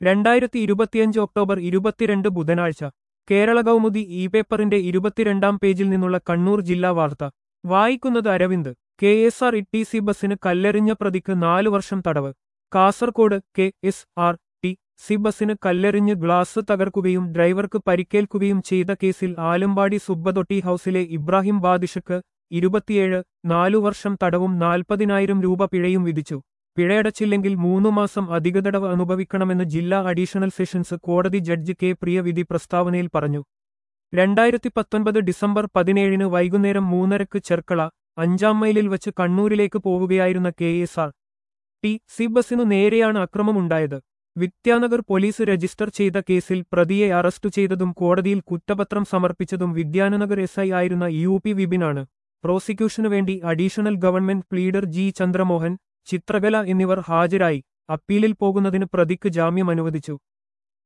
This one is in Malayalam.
രണ്ടായിരത്തി ഇരുപത്തിയഞ്ച് ഒക്ടോബർ ഇരുപത്തിരണ്ട് ബുധനാഴ്ച കേരള കൗമുദി ഇ പേപ്പറിന്റെ ഇരുപത്തിരണ്ടാം പേജിൽ നിന്നുള്ള കണ്ണൂർ ജില്ലാ വാർത്ത വായിക്കുന്നത് Aravind K S R E T C ബസിന് കല്ലെറിഞ്ഞ പ്രതിക്ക് നാലു വർഷം തടവ് Kasaragod K S R T C ബസിന് കല്ലെറിഞ്ഞ് ഗ്ലാസ് തകർക്കുകയും ഡ്രൈവർക്ക് പരിക്കേൽക്കുകയും ചെയ്ത കേസിൽ ആലമ്പാടി സുബ്ബതൊട്ടി ഹൌസിലെ ഇബ്രാഹിം ബാദിഷക്ക് ഇരുപത്തിയേഴ് നാലു വർഷം തടവും നാൽപ്പതിനായിരം രൂപ പിഴയും വിധിച്ചു പിഴയടച്ചില്ലെങ്കിൽ മൂന്നു മാസം അധിക തടവ് അനുഭവിക്കണമെന്ന് ജില്ലാ അഡീഷണൽ സെഷൻസ് കോടതി ജഡ്ജി കെ പ്രിയവിധി പ്രസ്താവനയിൽ പറഞ്ഞു രണ്ടായിരത്തി പത്തൊൻപത് ഡിസംബർ പതിനേഴിന് വൈകുന്നേരം മൂന്നരക്ക് ചെർക്കള അഞ്ചാം മൈലിൽ വച്ച് കണ്ണൂരിലേക്ക് പോവുകയായിരുന്ന K S R T C ബസിനു നേരെയാണ് അക്രമമുണ്ടായത് വിദ്യാനഗർ പോലീസ് രജിസ്റ്റർ ചെയ്ത കേസിൽ പ്രതിയെ അറസ്റ്റ് ചെയ്തതും കോടതിയിൽ കുറ്റപത്രം സമർപ്പിച്ചതും വിദ്യാനഗർ എസ് ഐ ആയിരുന്ന യു പി വിപിനാണ് പ്രോസിക്യൂഷനു വേണ്ടി additional government pleader G Chandramohan Chithrakala എന്നിവർ ഹാജരായി അപ്പീലിൽ പോകുന്നതിന് പ്രതിക്ക് ജാമ്യം അനുവദിച്ചു